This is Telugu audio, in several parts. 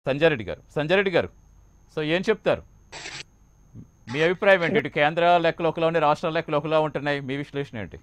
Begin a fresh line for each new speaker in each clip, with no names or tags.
సంజయ్ రెడ్డి గారు సంజయ్ రెడ్డి గారు సో ఏం చెప్తారు మీ అభిప్రాయం ఏంటి ఇటు కేంద్ర లెక్కలు ఒకలా ఉన్నాయి రాష్ట్రాల లెక్కలు ఒకలా ఉంటున్నాయి మీ విశ్లేషణ ఏంటి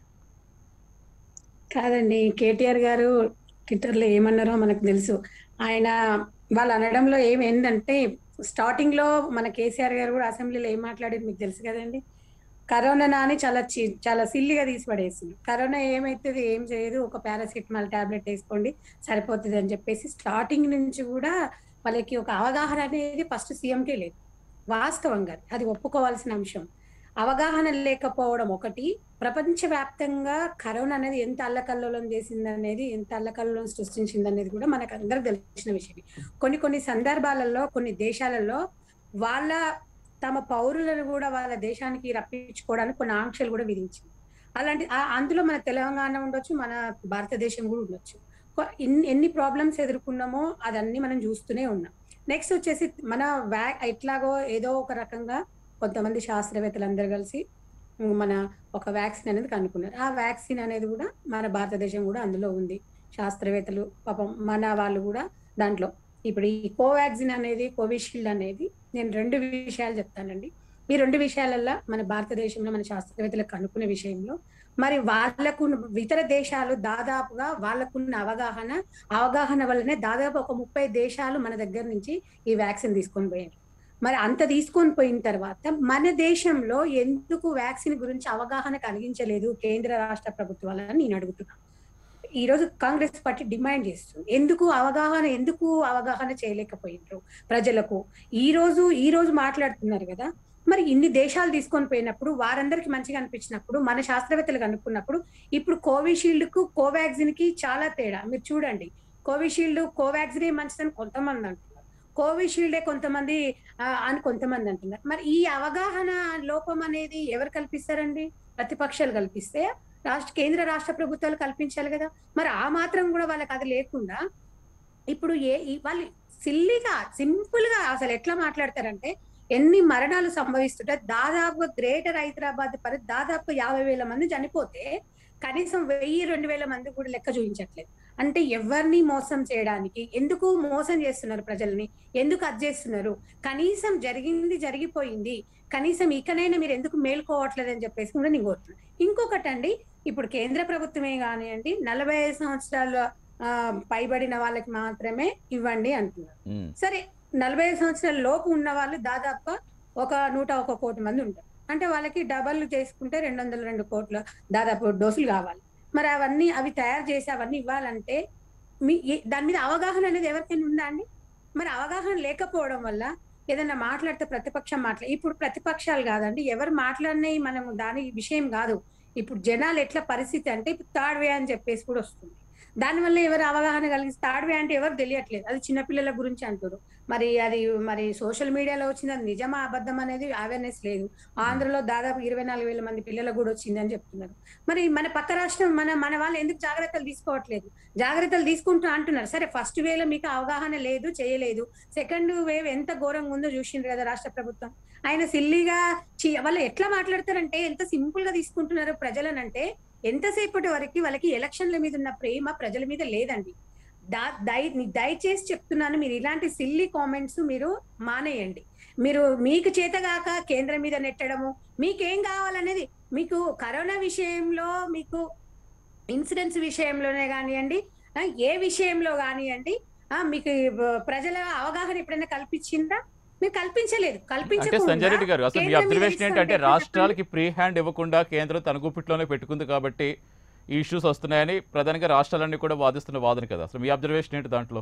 కాదండి కేటీఆర్ గారు ట్విట్టర్లో ఏమన్నారో మనకు తెలుసు ఆయన వాళ్ళు అనడంలో ఏం ఏంటంటే స్టార్టింగ్ లో మన కేసీఆర్ గారు కూడా అసెంబ్లీలో ఏం మాట్లాడేది మీకు తెలుసు కదండి కరోనా అని చాలా చి- చాలా సిల్లిగా తీసి పడేసింది కరోనా ఏమైతుంది ఏం చేయదు ఒక పారాసిటమాల్ టాబ్లెట్ వేసుకోండి సరిపోతుంది అని చెప్పేసి స్టార్టింగ్ నుంచి కూడా వాళ్ళకి ఒక అవగాహన అనేది ఫస్ట్ సీఎంకే లేదు వాస్తవంగా అది ఒప్పుకోవాల్సిన అంశం అవగాహన లేకపోవడం ఒకటి ప్రపంచవ్యాప్తంగా కరోనా అనేది ఎంత అల్లకల్లోలం చేసింది అనేది ఎంత అల్లకల్లోలం సృష్టించింది అనేది కూడా మనకు అందరికి తెలిసిన విషయం కొన్ని కొన్ని సందర్భాలలో కొన్ని దేశాలలో వాళ్ళ తమ పౌరులను కూడా వాళ్ళ దేశానికి రప్పించుకోవడానికి కొన్ని ఆంక్షలు కూడా విధించింది అలాంటి ఆ- అందులో మన తెలంగాణ ఉండొచ్చు మన భారతదేశం కూడా ఉండొచ్చు కొ- ఇన్ని- ఎన్ని ప్రాబ్లమ్స్ ఎదుర్కొన్నామో అదన్నీ మనం చూస్తూనే ఉన్నాం నెక్స్ట్ వచ్చేసి మన వ్యా ఎట్లాగో ఏదో ఒక రకంగా కొంతమంది శాస్త్రవేత్తలు అందరు కలిసి మన ఒక వ్యాక్సిన్ అనేది కనుక్కున్నారు ఆ వ్యాక్సిన్ అనేది కూడా మన భారతదేశం కూడా అందులో ఉంది శాస్త్రవేత్తలు పాపం మన వాళ్ళు కూడా దాంట్లో ఇప్పుడు ఈ కోవాక్సిన్ అనేది కోవిషీల్డ్ అనేది నేను రెండు విషయాలు చెప్తానండి ఈ రెండు విషయాలల్లో మన భారతదేశంలో మన శాస్త్రవేత్తలకు కనుక్కునే విషయంలో మరి వాళ్ళకు ఇతర దేశాలు దాదాపుగా వాళ్ళకున్న అవగాహన అవగాహన వల్లనే దాదాపు ఒక ముప్పై దేశాలు మన దగ్గర నుంచి ఈ వ్యాక్సిన్ తీసుకొని పోయారు మరి అంత తీసుకొని పోయిన తర్వాత మన దేశంలో ఎందుకు వ్యాక్సిన్ గురించి అవగాహన కలిగించలేదు కేంద్ర రాష్ట్ర ప్రభుత్వాలని నేను అడుగుతున్నా ఈ రోజు కాంగ్రెస్ పార్టీ డిమాండ్ చేస్తుంది ఎందుకు అవగాహన ఎందుకు అవగాహన చేయలేకపోయినారు ప్రజలకు ఈ రోజు ఈ రోజు మాట్లాడుతున్నారు కదా మరి ఇన్ని దేశాలు తీసుకొని పోయినప్పుడు వారందరికి మంచిగా అనిపించినప్పుడు మన శాస్త్రవేత్తలు కనుక్కున్నప్పుడు ఇప్పుడు కోవిషీల్డ్ కు కోవాక్సిన్ కి చాలా తేడా మీరు చూడండి కోవిషీల్డ్ కోవాక్సిన్ మంచిదని కొంతమంది అంటున్నారు కోవిషీల్డే కొంతమంది ఆ, అని కొంతమంది అంటున్నారు మరి ఈ అవగాహన లోపం అనేది ఎవరు కల్పిస్తారండి ప్రతిపక్షాలు కల్పిస్తే రాష్ట్ర కేంద్ర రాష్ట్ర ప్రభుత్వాలు కల్పించాలి కదా మరి ఆ మాత్రం కూడా వాళ్ళకి అది లేకుండా ఇప్పుడు ఏ ఈ- వాళ్ళు సిల్లిగా సింపుల్ గా అసలు ఎట్లా మాట్లాడతారంటే ఎన్ని మరణాలు సంభవిస్తుంటే దాదాపుగా గ్రేటర్ హైదరాబాద్ పరి దాదాపు యాభై వేల మంది చనిపోతే కనీసం వెయ్యి రెండు వేల మంది కూడా లెక్క చూపించట్లేదు అంటే ఎవరిని మోసం చేయడానికి ఎందుకు మోసం చేస్తున్నారు ప్రజల్ని ఎందుకు అది చేస్తున్నారు కనీసం జరిగింది జరిగిపోయింది కనీసం ఇకనైనా మీరు ఎందుకు మేల్కోవట్లేదు అని చెప్పేసి కూడా నేను కోరుతున్నాను ఇంకొకటి అండి ఇప్పుడు కేంద్ర ప్రభుత్వమే కానివ్వండి నలభై ఐదు సంవత్సరాల ఆ, పైబడిన వాళ్ళకి మాత్రమే ఇవ్వండి అంటున్నారు
ఉమ్.
సరే నలభై ఐదు సంవత్సరాల లోపు ఉన్న వాళ్ళు దాదాపు ఒక నూట ఒక కోటి మంది ఉంటారు అంటే వాళ్ళకి డబల్ చేసుకుంటే రెండు వందల రెండు కోట్ల దాదాపు డోసులు కావాలి మరి అవన్నీ అవి తయారు చేసి అవన్నీ ఇవ్వాలంటే మీ ఏ- దాని మీద అవగాహన అనేది ఎవరికైనా ఉందా అండి మరి అవగాహన లేకపోవడం వల్ల ఏదైనా మాట్లాడితే ప్రతిపక్షం మాట్లా ఇప్పుడు ప్రతిపక్షాలు కాదండి ఎవరు మాట్లాడినాయి మనం దాని విషయం కాదు ఇప్పుడు జనాలు ఎట్లా పరిస్థితి అంటే ఇప్పుడు థర్డ్ వే అని చెప్పేసి కూడా వస్తుంది దానివల్ల ఎవరు అవగాహన కలిగిస్తే థర్డ్ వే అంటే ఎవరు తెలియట్లేదు అది చిన్నపిల్లల గురించి అంటారు మరి అది మరి సోషల్ మీడియాలో వచ్చింది అది నిజమా అబద్ధం అనేది అవేర్నెస్ లేదు ఆంధ్రలో దాదాపు ఇరవై నాలుగు వేల మంది పిల్లలకు కూడా వచ్చింది అని చెప్తున్నారు మరి మన పక్క రాష్ట్రం మన మన వాళ్ళు ఎందుకు జాగ్రత్తలు తీసుకోవట్లేదు జాగ్రత్తలు తీసుకుంటూ అంటున్నారు సరే ఫస్ట్ వేలో మీకు అవగాహన లేదు చేయలేదు సెకండ్ వేవ్ ఎంత ఘోరంగా ఉందో చూసిండ్రు కదా రాష్ట్ర ప్రభుత్వం ఆయన సిల్లీగా చి- వాళ్ళు ఎట్లా మాట్లాడతారంటే ఎంత సింపుల్ గా తీసుకుంటున్నారు ప్రజలనంటే ఎంతసేపటి వరకు వాళ్ళకి ఎలక్షన్ల మీద ఉన్న ప్రేమ ప్రజల మీద లేదండి దా- దయ దయచేసి చెప్తున్నాను మీరు ఇలాంటి సిల్లీ కామెంట్స్ మీరు మానేయండి మీరు మీకు చేతగాక కేంద్రం మీద నెట్టడము మీకేం కావాలనేది మీకు కరోనా విషయంలో మీకు ఇన్సిడెంట్స్ విషయంలోనే కానివ్వండి ఆ, ఏ విషయంలో కానివ్వండి ఆ, మీకు ఈ బ- ప్రజల అవగాహన ఎప్పుడైనా కల్పించిందా మీరు కల్పించలేదు
అంటే
కల్పించకుండా
సంజయ్ రెడ్డి గారు అసలు మీ
కేంద్రం మీద
అబ్జర్వేషన్
ఇస్తాం
ఏంటంటే
ఎట్లా
రాష్ట్రాలకి ఫ్రీ హ్యాండ్ ఇవ్వకుండా కేంద్రం తన గుప్పిట్లోనే పెట్టుకుంది కాబట్టి ఈ ఇష్యూస్ వస్తున్నాయని ప్రధానంగా రాష్ట్రాలన్నీ కూడా వాదిస్తున్న వాదన కదా అసలు మీ అబ్జర్వేషన్ ఏంటి దాంట్లో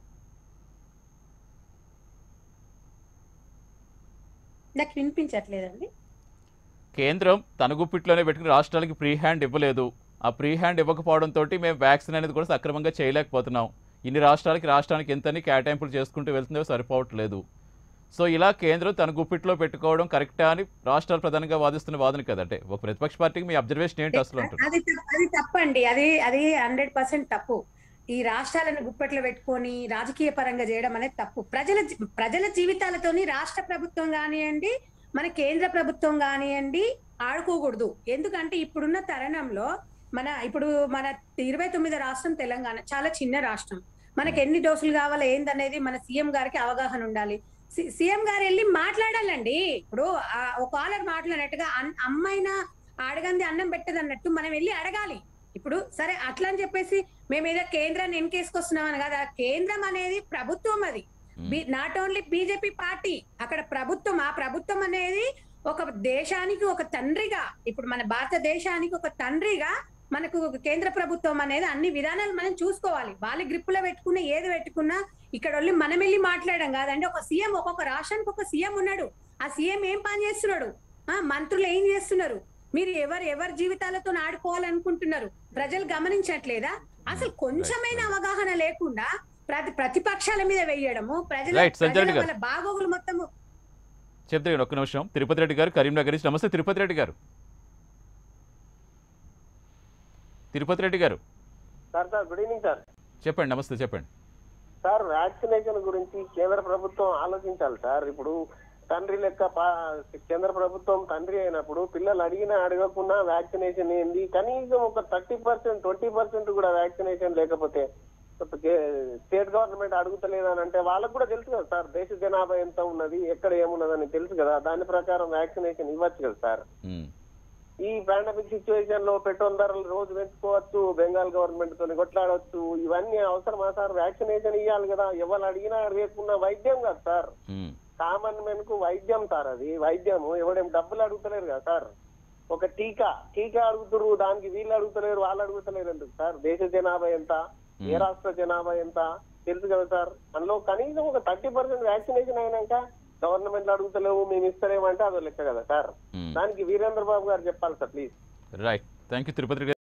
నాకు వినిపించట్లేదండి
కేంద్రం తన గుప్పిట్లోనే పెట్టుకుని రాష్ట్రాలకి ఫ్రీ హ్యాండ్ ఇవ్వలేదు ఆ ఫ్రీ హ్యాండ్ ఇవ్వకపోవడంతో మేము వ్యాక్సిన్ అనేది కూడా సక్రమంగా చేయలేకపోతున్నాం ఇన్ని రాష్ట్రాలకి రాష్ట్రానికి ఎంతని కేటాయింపులు చేసుకుంటూ వెళ్తుందో సరిపోవట్లేదు సో ఇలా కేంద్రం తన గుప్పిట్లో పెట్టుకోవడం కరెక్టా అని రాష్ట్రాలు ప్రధానంగా వాదిస్తున్న వాదన కదంటే ఒక ప్రతిపక్ష పార్టీకి మీ అబ్జర్వేషన్ ఏంటి అసలు అంటారు
అది తప్పు- అది తప్పండి అది అది హండ్రెడ్ పర్సెంట్ తప్పు ఈ రాష్ట్రాలను గుప్పెట్లో పెట్టుకొని రాజకీయ పరంగా చేయడం అనేది తప్పు ప్రజల జీ- ప్రజల జీవితాలతోని రాష్ట్ర ప్రభుత్వం కానివ్వండి మన కేంద్ర ప్రభుత్వం కానివ్వండి ఆడుకోకూడదు ఎందుకంటే ఇప్పుడున్న తరుణంలో మన ఇప్పుడు మన ఇరవై తొమ్మిది రాష్ట్రం తెలంగాణ చాలా చిన్న రాష్ట్రం మనకి ఎన్ని డోసులు కావాలో ఏందనేది మన సీఎం గారికి అవగాహన ఉండాలి సి- సీఎం గారు వెళ్ళి మాట్లాడాలండి ఇప్పుడు ఆ ఒక ఆలర్ మాట్లాడినట్టుగా అన్- అమ్మాయినా అడగంది అన్నం పెట్టదు అన్నట్టు మనం వెళ్ళి అడగాలి ఇప్పుడు సరే అట్లా అని చెప్పేసి మేము ఏదో కేంద్రాన్ని ఎన్కేసుకొస్తున్నామని కదా కేంద్రం అనేది ప్రభుత్వం అది నాట్ ఓన్లీ బీజేపీ పార్టీ అక్కడ ప్రభుత్వం ఆ ప్రభుత్వం అనేది ఒక దేశానికి ఒక తండ్రిగా ఇప్పుడు మన భారతదేశానికి ఒక తండ్రిగా మనకు కేంద్ర ప్రభుత్వం అనేది అన్ని విధానాలు మనం చూసుకోవాలి వాళ్ళ గ్రిప్పులో పెట్టుకున్న ఏది పెట్టుకున్నా ఇక్కడ వెళ్ళి మనం వెళ్ళి మాట్లాడడం కాదండి ఒక సీఎం ఒక్కొక్క రాష్ట్రానికి ఒక సీఎం ఉన్నాడు ఆ సీఎం ఏం పని చేస్తున్నాడు ఆ మంత్రులు ఏం చేస్తున్నారు మీరు ఎవరు ఎవరి జీవితాలతో ఆడుకోవాలనుకుంటున్నారు ప్రజలు గమనించట్లేదా అసలు కొంచెమైనా అవగాహన లేకుండా ప్రతి ప్రతిపక్షాల మీద వేయడము ప్రజల
Right, సంజయ్
ప్రజల
గారు.
వాళ్ళ బాగోగులు మొత్తము
చెప్తే ఒక్క నిమిషం తిరుపతి రెడ్డి గారు కరీంనగర్ నుంచి నమస్తే తిరుపతి రెడ్డి గారు Tirupati Reddy garu
sir sir good evening sir
చెప్పండి నమస్తే చెప్పండి
సార్ వ్యాక్సినేషన్ గురించి కేంద్ర ప్రభుత్వం ఆలోచించాలి సార్ ఇప్పుడు తండ్రి లెక్క పా- కేంద్ర ప్రభుత్వం తండ్రి అయినప్పుడు పిల్లలు అడిగినా అడగకున్నా వ్యాక్సినేషన్ ఏంది కనీసం ఒక థర్టీ పర్సెంట్ ట్వంటీ పర్సెంట్ కూడా వ్యాక్సినేషన్ లేకపోతే స్టేట్ గవర్నమెంట్ అడుగుతలేదని అంటే వాళ్ళకు కూడా తెలుసు కదా సార్ దేశ జనాభా ఎంత ఉన్నది ఎక్కడ ఏమున్నదని తెలుసు కదా దాని ప్రకారం వ్యాక్సినేషన్ ఇవ్వచ్చు కదా సార్
ఉమ్,
ఈ పాండమిక్ సిచ్యువేషన్ లో పెట్రోల్ ధరలు రోజు పెంచుకోవచ్చు బెంగాల్ గవర్నమెంట్ తో కొట్లాడవచ్చు ఇవన్నీ అవసరమా సార్ వ్యాక్సినేషన్ ఇవ్వాలి కదా ఎవరు అడిగినా రేపున్న వైద్యం కదా సార్
ఉమ్,
కామన్ మెన్ కు వైద్యం సార్ అది వైద్యము ఎవడేం డబ్బులు అడుగుతలేరు కదా సార్ ఒక టీకా టీకా అడుగుతురు దానికి వీళ్ళు అడుగుతలేరు వాళ్ళు అడుగుతలేరు ఎందుకు సార్ దేశ జనాభా ఎంత ఏ రాష్ట్ర జనాభా ఎంత తెలుసు కదా సార్ అందులో కనీసం ఒక థర్టీ పర్సెంట్ వ్యాక్సినేషన్ అయినాక గవర్నమెంట్ అడుగుతలేవు మేము ఇస్తలేము అంటే అదో లెక్క కదా సార్
ఉమ్.
దానికి వీరేంద్ర బాబు గారు చెప్పాలి sir please
right thank you Tirupati Reddy గారు